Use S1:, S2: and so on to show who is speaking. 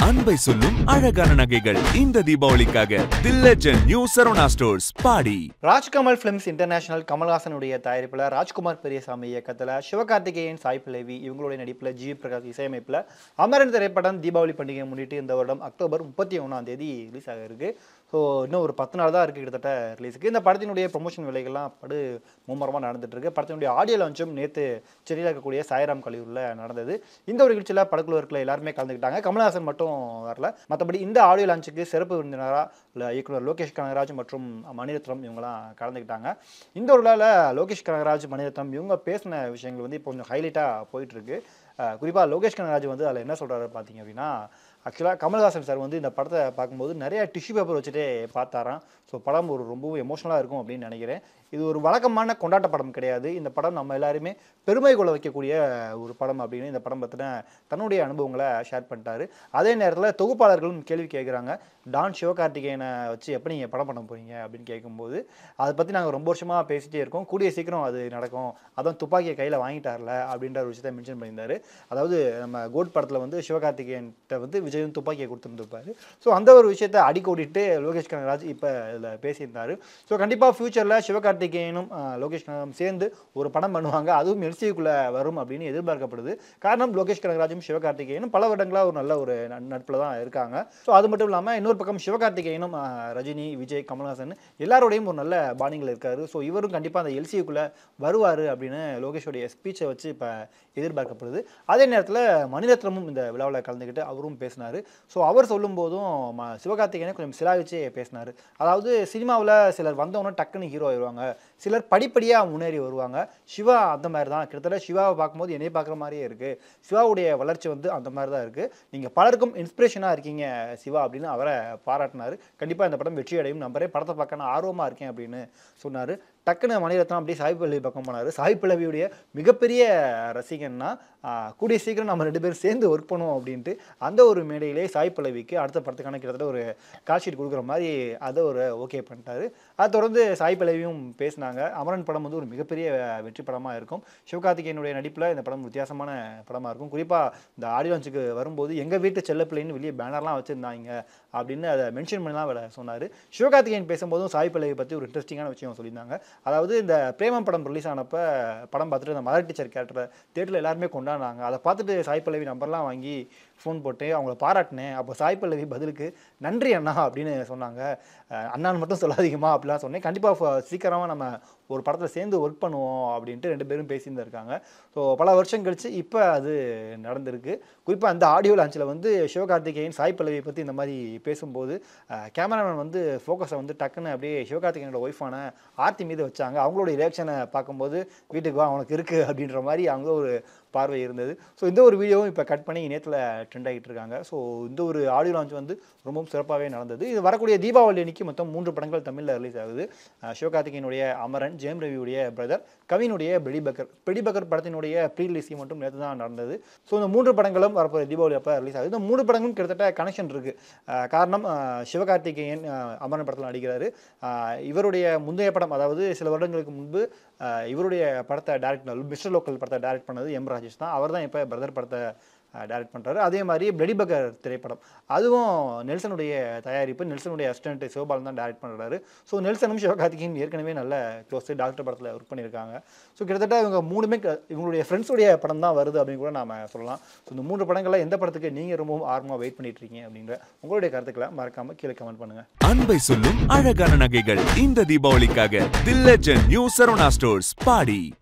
S1: அன்பை சொல்லும் அழகான நகைகள் இந்த தீபாவளிக்காக the legend new Saravana stores பாடி
S2: ராஜ்கமல் ஃபிலிம்ஸ் இன்டர்நேஷனல் கமல்ஹாசனுடைய தயாரிப்பில் ராஜ்குமார் பெரியசாமி இயக்கத்தில் சிவகார்த்திகேயன் சாய் பிளவி இவங்களுடைய நடிப்பில் ஜி பிரகாஷ் இசையமைப்பில் அமரன் திரைப்படம் தீபாவளி பண்டிகையை முன்னிட்டு இந்த வருடம் அக்டோபர் முப்பத்தி ஒன்றாம் தேதி ரிலீஸ் ஆக இருக்கு ஸோ இன்னும் ஒரு பத்து நாள் தான் இருக்குது கிட்டத்தட்ட ரிலீஸுக்கு இந்த படத்தினுடைய ப்ரொமோஷன் வேலைகள்லாம் படு மும்மரமாக நடந்துட்டு இருக்கு படத்தினுடைய ஆடியோ லான்ச்சும் நேற்று சென்னையில் இருக்கக்கூடிய சாய்ராம் கல்லூரியில் நடந்தது இந்த ஒரு நிகழ்ச்சியில் படக்குழு இருக்கிற எல்லாருமே கலந்துக்கிட்டாங்க கமல்ஹாசன் மட்டும் வரல மற்றபடி இந்த ஆடியோ லான்ச்சுக்கு சிறப்பு விருந்தினராக இல்லை இயக்குனர் லோகேஷ் கனகராஜ் மற்றும் மணிரத்னம் இவங்கலாம் கலந்துக்கிட்டாங்க இந்த ஒரு விழாவில் லோகேஷ் கனகராஜ் மணிரத்னம் இவங்க பேசின விஷயங்கள் வந்து இப்போ கொஞ்சம் ஹைலைட்டாக போயிட்டுருக்கு குறிப்பாக லோகேஷ் கனகராஜ் வந்து அதில் என்ன சொல்கிறாரு பார்த்தீங்க அப்படின்னா ஆக்சுவலாக கமல்ஹாசன் சார் வந்து இந்த படத்தை பார்க்கும்போது நிறைய டிஷ்யூ பேப்பர் வச்சுட்டே பார்த்தாராம் ஸோ படம் ஒரு ரொம்பவும் எமோஷனலாக இருக்கும் அப்படின்னு நினைக்கிறேன் இது ஒரு வழக்கமான கொண்டாட்ட படம் கிடையாது இந்த படம் நம்ம எல்லாருமே பெருமை கொள்ள வைக்கக்கூடிய ஒரு படம் அப்படின்னு இந்த படம் பற்றின தன்னுடைய அனுபவங்களை ஷேர் பண்ணிட்டாரு அதே நேரத்தில் தொகுப்பாளர்களும் கேள்வி கேட்குறாங்க டான் சிவகார்த்திகேயனை வச்சு எப்படி நீங்கள் படம் பண்ண போறீங்க அப்படின்னு கேட்கும்போது அதை பற்றி நாங்கள் ரொம்ப வருஷமாக பேசிகிட்டே இருக்கோம் கூடிய சீக்கிரம் அது நடக்கும் அதான் துப்பாக்கியை கையில் வாங்கிட்டார்ல அப்படின்ற ஒரு விஷயத்தை மென்ஷன் பண்ணியிருந்தாரு அதாவது நம்ம கோட் படத்தில் வந்து சிவகார்த்திகேயன்கிட்ட வந்து விஜயும் துப்பாக்கியை கொடுத்துருந்துருப்பாரு ஸோ அந்த ஒரு விஷயத்தை அடிக்கோடிட்டு லோகேஷ் கனகராஜ் இப்போ இதில் பேசியிருந்தாரு ஸோ கண்டிப்பாக ஃபியூச்சரில் சிவகார்த்திகேயனும் அஹ், லோகேஷ் கனகராஜும் சேர்ந்து ஒரு படம் பண்ணுவாங்க அதுவும் எல்சிக்குள்ளே வரும் அப்படின்னு எதிர்பார்க்கப்படுது காரணம் லோகேஷ் கனகராஜும் சிவகார்த்திகேயனும் பல வருடங்களாக ஒரு நல்ல ஒரு நட்பில் தான் இருக்காங்க ஸோ அது மட்டும் இல்லாமல் இன்னொரு பக்கம் சிவகார்த்திகேயனும் அஹ், ரஜினி விஜய் கமல்ஹாசன் எல்லாரோடையும் ஒரு நல்ல பாண்டிங்கில் இருக்காரு ஸோ இவரும் கண்டிப்பாக அந்த எல்சிக்குள்ளே வருவார் அப்படின்னு லோகேஷோடைய ஸ்பீச்சை வச்சு இப்போ எதிர்பார்க்கப்படுது அதே நேரத்தில் மணிரத்னமும் இந்த விழாவில் கலந்துக்கிட்டு அவரும் பேசினார் ஸோ அவர் சொல்லும்போதும் ம சிவகார்த்திகேயனை கொஞ்சம் சிலாகிச்சே பேசினார் அதாவது சினிமாவில் சிலர் வந்தவொன்னே டக்குன்னு ஹீரோ ஆயிடுவாங்க சிலர் படிப்படியாக முன்னேறி வருவாங்க சிவா அந்த மாதிரி தான் கிட்டத்தட்ட சிவாவை பார்க்கும்போது என்னை பார்க்குற மாதிரியே இருக்குது சிவாவுடைய வளர்ச்சி வந்து அந்த மாதிரி தான் இருக்குது நீங்கள் பலருக்கும் இன்ஸ்பிரேஷனாக இருக்கீங்க சிவா அப்படின்னு அவரை பாராட்டினார் கண்டிப்பாக இந்த படம் வெற்றி அடையும் நம்பரே படத்தை பார்க்க நான் ஆர்வமாக இருக்கேன் அப்படின்னு சொன்னார் டக்குன்னு மணிரத்னம் அப்படியே சாய் பல்லவி பக்கம் போனார் சாய் பல்லவியுடைய மிகப்பெரிய ரசிகன்னா ஆஹ், கூடிய சீக்கிரம் நம்ம ரெண்டு பேரும் சேர்ந்து ஒர்க் பண்ணுவோம் அப்படின்ட்டு அந்த ஒரு மேடையிலே சாய் பல்லவிக்கு அடுத்த படத்துக்கான கிட்டத்தட்ட ஒரு கால் ஷீட் கொடுக்குற மாதிரி அதை ஒரு ஓகே பண்ணிட்டாரு அதை தொடர்ந்து சாய் பல்லவியும் பேசினாங்க அமரன் படம் வந்து ஒரு மிகப்பெரிய வெற்றி படமாக இருக்கும் சிவகார்த்திகேயனுடைய நடிப்பில் இந்த படம் வித்தியாசமான படமாக இருக்கும் குறிப்பாக இந்த ஆடியோ லான்ச்சுக்கு வரும்போது எங்கள் வீட்டு செல்லப்பிள்ளைன்னு வெளியே பேனர்லாம் வச்சுருந்தாங்க அப்படின்னு அதை மென்ஷன் பண்ணி தான் வேலை சொன்னார் சிவகார்த்திகேயன் பேசும்போதும் சாய் பல்லவி பற்றி ஒரு இன்ட்ரெஸ்டிங்கான விஷயம் சொல்லியிருந்தாங்க அதாவது இந்த பிரேமம் படம் ரிலீஸ் ஆனப்ப படம் பார்த்துட்டு இந்த மதர் டீச்சர் கேரக்டரை தேட்டரில் எல்லாருமே கொண்டாடினாங்க அதை பார்த்துட்டு சாய் பல்லவி நம்பர்லாம் வாங்கி ஃபோன் போட்டு அவங்கள பாராட்டினேன் அப்போ சாய் பல்லவி பதிலுக்கு நன்றி அண்ணா அப்படின்னு சொன்னாங்க அஹ் அண்ணான்னு மட்டும் சொல்லாதீங்கம்மா அப்படிலாம் சொன்னேன் கண்டிப்பாக சீக்கிரமாக நம்ம ஒரு படத்தில் சேர்ந்து ஒர்க் பண்ணுவோம் அப்படின்ட்டு ரெண்டு பேரும் பேசியிருந்து இருக்காங்க ஸோ பல வருஷம் கழிச்சு இப்போ அது நடந்திருக்கு குறிப்பாக அந்த ஆடியோ லான்ச்சில் வந்து சிவகார்த்திகேயன் சாய் பல்லவி பற்றி இந்த மாதிரி பேசும்போது கேமராமேன் வந்து ஃபோக்கஸை வந்து டக்குன்னு அப்படியே சிவகார்த்திகேயனோட ஒய்ஃபான ஆர்த்தி மீது வச்சாங்க அவங்களோட ரியாக்ஷனை பார்க்கும்போது வீட்டுக்கு வா அவனுக்கு இருக்குது அப்படின்ற மாதிரி அவங்க ஒரு பார்வை இருந்தது ஸோ இந்த ஒரு வீடியோவும் இப்போ கட் பண்ணி நேத்தில் ட்ரெண்ட் ஆகிட்டு இருக்காங்க ஸோ இந்த ஒரு ஆடியோ லான்ச் வந்து ரொம்பவும் சிறப்பாகவே நடந்தது இது வரக்கூடிய தீபாவளி அன்னைக்கு மொத்தம் மூன்று படங்கள் தமிழில் ரிலீஸ் ஆகுது அஹ் சிவகார்த்திகேயனுடைய அமரன் ஜெயம் ரவியுடைய பிரதர் கவினுடைய பெடிபக்கர் பெடிபக்கர் படத்தினுடைய ப்ரீ ரிலீஸ் மட்டும் நேற்று தான் நடந்தது ஸோ இந்த மூன்று படங்களும் வரப்போகிற தீபாவளி அப்போ ரிலீஸ் ஆகுது இந்த மூன்று படங்களும் கிட்டத்தட்ட கனெக்ஷன் இருக்குது காரணம் அஹ் சிவகார்த்திகேயன் அஹ் அமரன் படத்தில் நடிக்கிறாரு அஹ் இவருடைய முந்தைய படம் அதாவது சில வருடங்களுக்கு முன்பு அஹ் இவருடைய படத்தை டைரக்ட் மிஸ்டர் லோக்கல் படத்தை டைரக்ட் பண்ணது எம் ராஜேஷ் தான் அவர் தான் இப்போ பிரதர் படத்தை டைரக்ட் பண்ணுறாரு அதே மாதிரி பிளடி பக்கர் திரைப்படம் அதுவும் நெல்சனுடைய தயாரிப்பு நெல்சனுடைய அசிஸ்டன்ட் சிவபாலன் தான் டைரக்ட் பண்ணுறாரு ஸோ நெல்சனும் சிவகார்த்திகேயன் ஏற்கனவே நல்ல க்ளோஸ் டாக்டர் படத்தில் ஒர்க் பண்ணியிருக்காங்க ஸோ கிட்டத்தட்ட இவங்க மூணுமே க- இவங்களுடைய ஃப்ரெண்ட்ஸுடைய படம் தான் வருது அப்படின்னு கூட நாம சொல்லலாம் ஸோ இந்த மூன்று படங்களில் எந்த படத்துக்கு நீங்கள் ரொம்பவும் ஆர்வமாக வெயிட் பண்ணிட்டு இருக்கீங்க அப்படின்ற உங்களுடைய கருத்துக்களை மறக்காமல் கீழே கமெண்ட் பண்ணுங்கள்
S1: அன்பை சொல்லும் அழகான நகைகள் இந்த தீபாவளிக்காக the legend new Saravana stores body